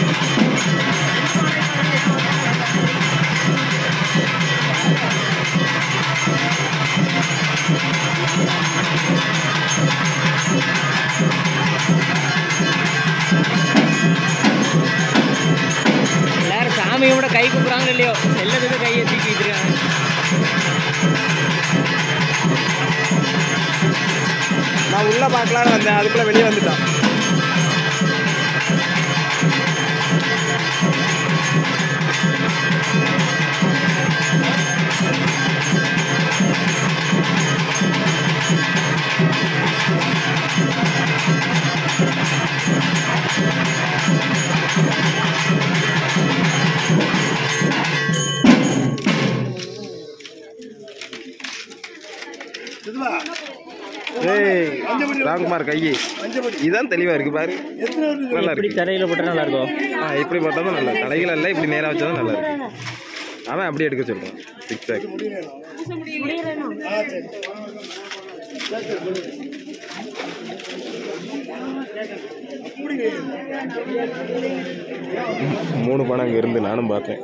எல்லாரும் சாமியை விட கை குப்புறாங்க இல்லையோ செல்லதுக்கு கையை தூக்கிட்டு இருக்காங்க நான் உள்ள பார்க்கலான்னு வந்தேன் அதுக்குள்ள வெளியே வந்துட்டான் ஏய் ராம்குமார் கையி இதான் தெளிவா இருக்கு பாரு நல்லா இப்படி இருக்கு தரையில் போட்டால் நல்லா இருக்கும் ஆ இப்படி போட்டால் நல்லா தலைகள் எல்லாம் இப்படி நேரா வச்சா நல்லா இருக்கு அவன் அப்படியே எடுக்க சொல்றான் சிக்ஸ் பேக் மூணு பணம் அங்கே இருந்து நானும் பார்த்தேன்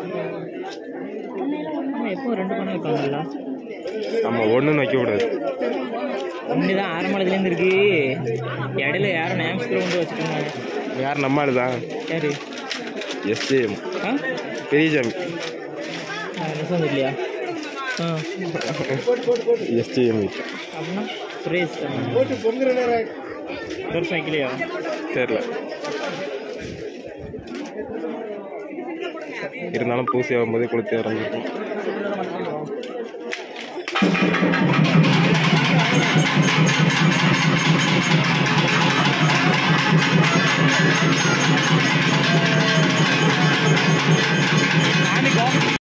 ஆமாம் எப்போ ரெண்டு பணம் வைப்பாங்கல்ல நம்ம ஒன்றுன்னு வைக்க கூடாது ஒன்று தான் ஆரம்பத்துலேருந்து இருக்கு இடையில யாரும் நேம்ஸ்கிற கொண்டு வச்சுருக்காங்க யார் நம்ம ஆளுதான் யாரு எஸ்ஜேஎம் ஆ பெரியசாமி நிசம் இல்லையா ஆ எஸ்ஜேஎம் அப்படின்னா சுரேஷ் வருஷம் வைக்கலையா தெரில இருந்தாலும் பூசி ஆகும்போதே கொளுத்தி இறங்கிருக்கும் ஆ